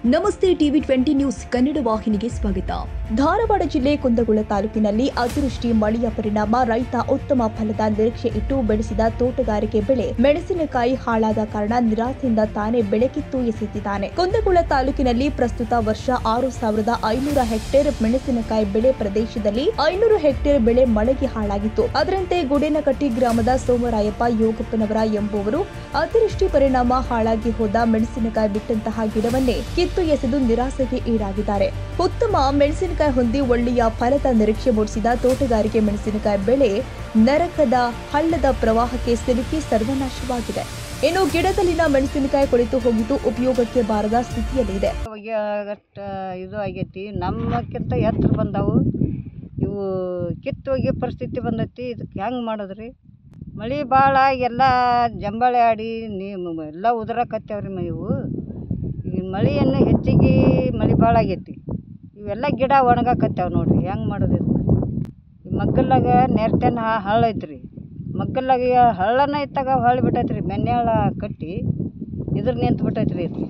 ನಮಸ್ತೆ TV twenty news Kannada ವಾಹಿನಿಗೆ ಸ್ವಾಗತ ಧಾರವಾಡ ಜಿಲ್ಲೆ ಕುಂದಗೋಳ ತಾಲೂಕಿನಲ್ಲಿ ಅತಿವೃಷ್ಟಿ ಮಳೆಯ ಪರಿಣಾಮ ರೈತ ಉತ್ತಮ ಫಲದ ನಿರೀಕ್ಷೆ ಇಟ್ಟು ಬೆಳೆಸಿದ ತೋಟಗಾರಿಕೆ ಬೆಳೆ ಮೆಣಸಿನಕಾಯಿ ಹಾಳಾದ ಕಾರಣ ನಿರಾಸೆಯಿಂದ ತಾನೇ ಬೆಳೆಕಿತ್ತು ಎಸೆದಿದ್ದಾನೆ ಕುಂದಗೋಳ ತಾಲೂಕಿನಲ್ಲಿ ಪ್ರಸ್ತುತ ವರ್ಷ ಆರು ಸಾವಿರದ ಐನೂರ ಹೆಕ್ಟೇರ್ ಮೆಣಸಿನಕಾಯಿ ಬೆಳೆ ಪ್ರದೇಶದಲ್ಲಿ ಐನೂರು ಹೆಕ್ಟೇರ್ ಬೆಳೆ ಮಳೆಗೆ ಹಾಳಾಗಿತ್ತು ಅದರಂತೆ ಗುಡೇನಕಟ್ಟಿ ಗ್ರಾಮದ ಸೋಮರಾಯಪ್ಪ ಯೋಗಪ್ಪನವರ ಎಂಬುವರು ಅತಿವೃಷ್ಟಿ ಪರಿಣಾಮ ಹಾಳಾಗಿ ಹೋದ ಮೆಣಸಿನಕಾಯಿ ಬಿಟ್ಟಂತಹ ಗಿಡವನ್ನೇ ಕಿತ್ತು ಎಸೆದು ನಿರಾಸೆಗೆ ಈಡಾಗಿದ್ದಾರೆ ಉತ್ತಮ ಮೆಣಸಿನಕಾಯಿ ಹೊಂದಿ ಒಳ್ಳೆಯ ಫಲದ ನಿರೀಕ್ಷೆ ಮೂಡಿಸಿದ ತೋಟಗಾರಿಕೆ ಮೆಣಸಿನಕಾಯಿ ಬೆಳೆ ನರಕದ ಹಳ್ಳದ ಪ್ರವಾಹಕ್ಕೆ ಸಿಲುಕಿ ಸರ್ವನಾಶವಾಗಿದೆ ಇನ್ನು ಗಿಡದಲ್ಲಿನ ಮೆಣಸಿನಕಾಯಿ ಕೊಳಿತು ಹೋಗಿದ್ದು ಉಪಯೋಗಕ್ಕೆ ಬಾರದ ಸ್ಥಿತಿಯಲ್ಲಿದೆ ಒಗ್ಯಾಗಟ್ಟ ಇದು ಆಗೈತಿ ನಮ್ಮಕ್ಕಿಂತ ಎತ್ತರ ಬಂದಾವು ಇವು ಕಿತ್ತು ಹೋಗಿ ಪರಿಸ್ಥಿತಿ ಬಂದೈತಿ ಇದಕ್ಕೆ ಹೆಂಗೆ ಮಾಡೋದ್ರಿ ಮಳೆ ಭಾಳ ಎಲ್ಲ ಜಂಬಾಳೆ ಆಡಿ ನೀವು ಎಲ್ಲ ಉದುರಕತ್ತೇವ್ರಿ ಮ ಇವು ಈ ಮಳೆಯನ್ನು ಹೆಚ್ಚಿಗೆ ಮಳೆ ಭಾಳ ಆಗೈತಿ ಇವೆಲ್ಲ ಗಿಡ ಒಣಗಾಕತ್ತೇವೆ ನೋಡ್ರಿ ಹೆಂಗೆ ಮಾಡೋದು ಇದಕ್ಕೆ ಈ ಮಗ್ಗಲ್ಲಾಗ ನೆರ್ತನ ಹಳ್ಳ ಐತ್ರಿ ಮಗ್ಗಲ್ಲಾಗ ಹಳ್ಳನ ಇತ್ತಾಗ ಹೊಳ್ಳಿ ಬಿಟ್ಟೈತ್ರಿ ಮೆನ್ಯಾಳ ಕಟ್ಟಿ ಇದ್ರ ನಿಂತು ಬಿಟ್ಟೈತ್ರಿ ಇದು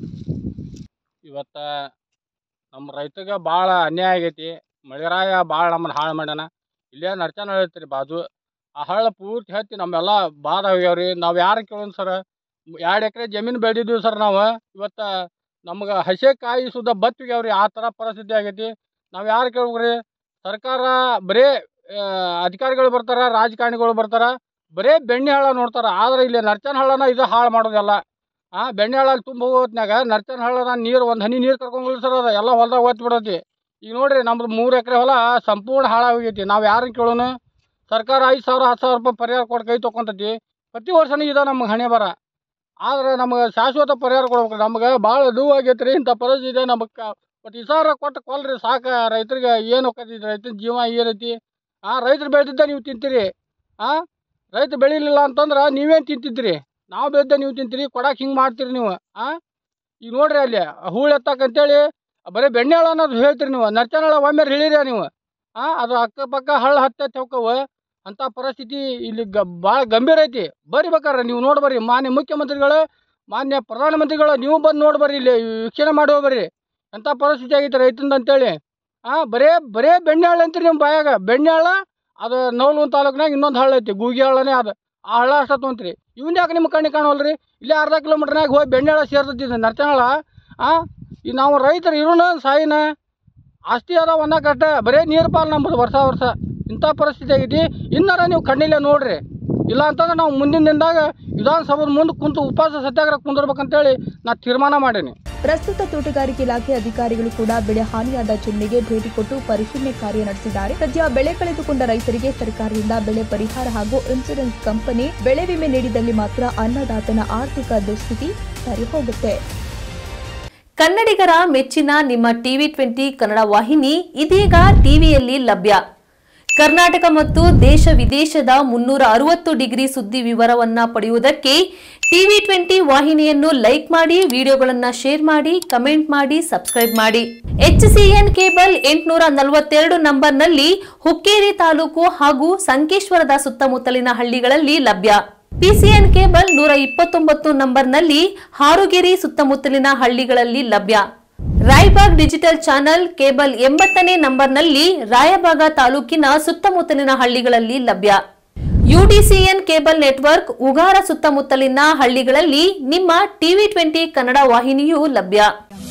ಇವತ್ತು ನಮ್ಮ ರೈತಗೆ ಭಾಳ ಅನ್ಯಾಯ ಆಗೈತಿ ಮಳೆರಾಯ ಭಾಳ ನಮ್ಮನ್ನ ಹಾಳು ಮಾಡ್ಯಾನ ಇಲ್ಲೇ ನರ್ಚನ ಐತ್ರಿ ಬಾಜು ಆ ಹಳ್ಳ ಪೂರ್ತಿ ಹತ್ತಿ ನಮ್ಮೆಲ್ಲ ಬಾದ ಹೋಗ್ಯಾವ್ರಿ ನಾವು ಯಾರು ಕೇಳೋಣ ಸರ್ ಎರಡು ಎಕರೆ ಜಮೀನು ಬೆಳೆದಿದ್ವಿ ಸರ್ ನಾವು ಇವತ್ತು ನಮ್ಗೆ ಹಸೆ ಕಾಯಿ ಸುದ್ದ ಬತ್ತಿ ಹೋಗ್ಯಾವ್ರಿ ಆ ಥರ ಪರಿಸ್ಥಿತಿ ಆಗೈತಿ ನಾವು ಯಾರು ಕೇಳ್ಬೇಕ್ರಿ ಸರ್ಕಾರ ಬರೀ ಆ, ಅಧಿಕಾರಿಗಳು ಬರ್ತಾರೆ ರಾಜಕಾರಣಿಗಳು ಬರ್ತಾರೆ ಬರೀ ಬೆಣ್ಣೆ ಹಳ್ಳ ನೋಡ್ತಾರೆ ಆದ್ರೆ ಇಲ್ಲಿ ನರ್ಚನ ಹಳ್ಳನ ಇದು ಹಾಳು ಮಾಡೋದೆಲ್ಲ ಆ ಬೆಣ್ಣೆ ಹಳ್ಳಲ್ಲಿ ತುಂಬ ಹೋಗೋತ್ನಾಗ ನರ್ಚನ ಹಳ್ಳದ ನೀರು ಒಂದು ಹನಿ ನೀರು ಕರ್ಕೊಂಡ್ ಸರ್ ಅದು ಎಲ್ಲ ಹೊಲ್ದಾಗ ಒತ್ತಿ ಬಿಡತಿ ಈಗ ನೋಡ್ರಿ ನಮ್ದು ಮೂರು ಎಕರೆ ಹೊಲ ಸಂಪೂರ್ಣ ಹಾಳಾಗೋಗೈತಿ ನಾವು ಯಾರನ್ನ ಕೇಳೋಣ ಸರ್ಕಾರ ಐದು ಸಾವಿರ ಹತ್ತು ಸಾವಿರ ರೂಪಾಯಿ ಪರಿಹಾರ ಕೊಟ್ಟು ಕೈ ತೊಗೊಂತೈತಿ ಪ್ರತಿ ವರ್ಷನೂ ಇದೆ ನಮ್ಗೆ ಹಣೆ ಬರ ಆದ್ರೆ ನಮ್ಗೆ ಶಾಶ್ವತ ಪರಿಹಾರ ಕೊಡ್ಬೇಕು ನಮ್ಗೆ ಭಾಳ ನೋವು ಆಗೈತೆ ರೀ ಇಂಥ ಪರಿಸ್ಥಿತಿ ಇದೆ ನಮಗೆ ಬಟ್ ಈ ಸಾವಿರ ಕೊಟ್ಟು ಕೊಲ್ರಿ ಸಾಕು ರೈತರಿಗೆ ಏನು ಹೋಗ್ತೈತಿ ರೈತನ ಜೀವ ಏನೈತಿ ಆ ರೈತರು ಬೆಳೆದಿದ್ದ ನೀವು ತಿಂತೀರಿ ಆ ರೈತ ಬೆಳಿಲಿಲ್ಲ ಅಂತಂದ್ರೆ ನೀವೇನು ತಿಂತಿದ್ರಿ ನಾವು ಬೆಳೆದ ನೀವು ತಿಂತೀರಿ ಕೊಡಕ್ಕೆ ಹಿಂಗೆ ಮಾಡ್ತೀರಿ ನೀವು ಆ ಈಗ ನೋಡ್ರಿ ಅಲ್ಲಿ ಹೂಳು ಎತ್ತಕ್ಕಂತೇಳಿ ಬರೀ ಬೆಣ್ಣೆ ಹಳ್ಳ ಅನ್ನೋದು ಹೇಳ್ತೀರಿ ನೀವು ನರ್ಚನ ಹಳ್ಳ ಒಮ್ಮೆ ಹೇಳಿರಿ ನೀವು ಆ ಅದು ಅಕ್ಕಪಕ್ಕ ಹಳ್ಳ ಹತ್ತೈತೆ ಹೋಕ್ಕವು ಅಂಥ ಪರಿಸ್ಥಿತಿ ಇಲ್ಲಿ ಗ ಭಾಳ ಗಂಭೀರ ಐತಿ ಬರ್ರಿ ಬೇಕಾರೆ ನೀವು ನೋಡಿ ಬರ್ರಿ ಮಾನ್ಯ ಮುಖ್ಯಮಂತ್ರಿಗಳು ಮಾನ್ಯ ಪ್ರಧಾನಮಂತ್ರಿಗಳು ನೀವು ಬಂದು ನೋಡಿ ಬರ್ರಿ ಇಲ್ಲಿ ವೀಕ್ಷಣೆ ಮಾಡಿ ಹೋಗ್ಬರ್ರಿ ಎಂಥ ಪರಿಸ್ಥಿತಿ ಆಗೈತೆ ರೈತಂದು ಅಂತೇಳಿ ಆ ಬರೇ ಬರೇ ಬೆಣ್ಣೆ ಹಳ್ಳ ಅಂತೀರಿ ನಿಮ್ಮ ಬಾಯಾಗ ಬೆಣ್ಣೆ ಹಳ್ಳ ಅದು ನವಲೂನ್ ತಾಲೂಕ್ನಾಗ ಇನ್ನೊಂದು ಹಳ್ಳ ಐತಿ ಗೂಗಿ ಹಳ್ಳನೇ ಅದು ಆ ಹಳ್ಳ ಅಷ್ಟ ತೊಗೊಂತೀರಿ ಇವನ್ ಯಾಕೆ ನಿಮ್ಮ ಕಣ್ಣಿಗೆ ಕಾಣವಲ್ರಿ ಇಲ್ಲೇ ಅರ್ಧ ಕಿಲೋಮೀಟ್ರ್ನಾಗ ಹೋಗಿ ಬೆಣ್ಣೆ ಹಳ್ಳ ಸೇರ್ತೈತಿ ನರ್ಚನಹಳ್ಳ ಆ ಈ ನಾವು ರೈತರು ಇರೋಣ ಸಾಯಿನ ಆಸ್ತಿ ಅದಾವ ಅನ್ನಕಟ್ಟ ಬರೇ ನೀರು ಪಾಲು ನಂಬುದು ವರ್ಷ ವರ್ಷ ಇಂಥ ಪರಿಸ್ಥಿತಿ ಆಗೈತಿ ಇನ್ನಾರ ನೀವು ಕಣ್ಣಿಲ್ಲೇ ನೋಡ್ರಿ ಇಲ್ಲ ಅಂತಂದ್ರೆ ನಾವು ಮುಂದಿನ ದಿನದಾಗ ವಿಧಾನಸಭೆದ ಮುಂದೆ ಕುಂತು ಉಪವಾಸ ಸತ್ಯಾಗ್ರಹ ಕುಂದಿರ್ಬೇಕಂತೇಳಿ ನಾ ತೀರ್ಮಾನ ಮಾಡೀನಿ ಪ್ರಸ್ತುತ ತೋಟಗಾರಿಕೆ ಇಲಾಖೆ ಅಧಿಕಾರಿಗಳು ಕೂಡ ಬೆಳೆ ಹಾನಿಯಾದ ಜಮೀನಿಗೆ ಭೇಟಿ ಕೊಟ್ಟು ಪರಿಶೀಲನೆ ಕಾರ್ಯ ನಡೆಸಿದ್ದಾರೆ ಸದ್ಯ ಬೆಳೆ ಕಳೆದುಕೊಂಡ ರೈತರಿಗೆ ಸರ್ಕಾರದಿಂದ ಬೆಳೆ ಪರಿಹಾರ ಹಾಗೂ ಇನ್ಸೂರೆನ್ಸ್ ಕಂಪನಿ ಬೆಳೆ ವಿಮೆ ನೀಡಿದಲ್ಲಿ ಮಾತ್ರ ಅನ್ನದಾತನ ಆರ್ಥಿಕ ದುಸ್ಥಿತಿ ಸರಿ ಹೋಗುತ್ತೆ ಕನ್ನಡಿಗರ ಮೆಚ್ಚಿನ ನಿಮ್ಮ ಟಿವಿ ಟ್ವೆಂಟಿ ಕನ್ನಡ ವಾಹಿನಿ ಇದೀಗ ಟಿವಿಯಲ್ಲಿ ಲಭ್ಯ ಕರ್ನಾಟಕ ಮತ್ತು ದೇಶ ವಿದೇಶದ ಮುನ್ನೂರ ಅರವತ್ತು ಡಿಗ್ರಿ ಸುದ್ದಿ ವಿವರವನ್ನ ಪಡೆಯುವುದಕ್ಕೆ ಟಿವಿ ಟ್ವೆಂಟಿ ವಾಹಿನಿಯನ್ನು ಲೈಕ್ ಮಾಡಿ ವಿಡಿಯೋಗಳನ್ನು ಶೇರ್ ಮಾಡಿ ಕಮೆಂಟ್ ಮಾಡಿ ಸಬ್ಸ್ಕ್ರೈಬ್ ಮಾಡಿ ಎಚ್ಸಿಎನ್ ಕೇಬಲ್ ಎಂಟುನೂರ ನಲವತ್ತೆರಡು ನಂಬರ್ನಲ್ಲಿ ಹುಕ್ಕೇರಿ ತಾಲೂಕು ಹಾಗೂ ಸಂಕೇಶ್ವರದ ಸುತ್ತಮುತ್ತಲಿನ ಹಳ್ಳಿಗಳಲ್ಲಿ ಲಭ್ಯ ಪಿಸಿಎನ್ ಕೇಬಲ್ ನೂರ ಇಪ್ಪತ್ತೊಂಬತ್ತು ನಂಬರ್ನಲ್ಲಿ ಹಾರುಗೆರೆ ಸುತ್ತಮುತ್ತಲಿನ ಹಳ್ಳಿಗಳಲ್ಲಿ ಲಭ್ಯ ರಾಯಬಾಗ್ ಡಿಜಿಟಲ್ ಚಾನೆಲ್ ಕೇಬಲ್ ಎಂಬತ್ತನೇ ನಂಬರ್ನಲ್ಲಿ ರಾಯಬಾಗ ತಾಲೂಕಿನ ಸುತ್ತಮುತ್ತಲಿನ ಹಳ್ಳಿಗಳಲ್ಲಿ ಲಭ್ಯ ಯುಡಿಸಿಎನ್ ಕೇಬಲ್ ನೆಟ್ವರ್ಕ್ ಉಗಾರ ಸುತ್ತಮುತ್ತಲಿನ ಹಳ್ಳಿಗಳಲ್ಲಿ ನಿಮ್ಮ ಟಿವಿ ಟ್ವೆಂಟಿ ಕನ್ನಡ ವಾಹಿನಿಯೂ ಲಭ್ಯ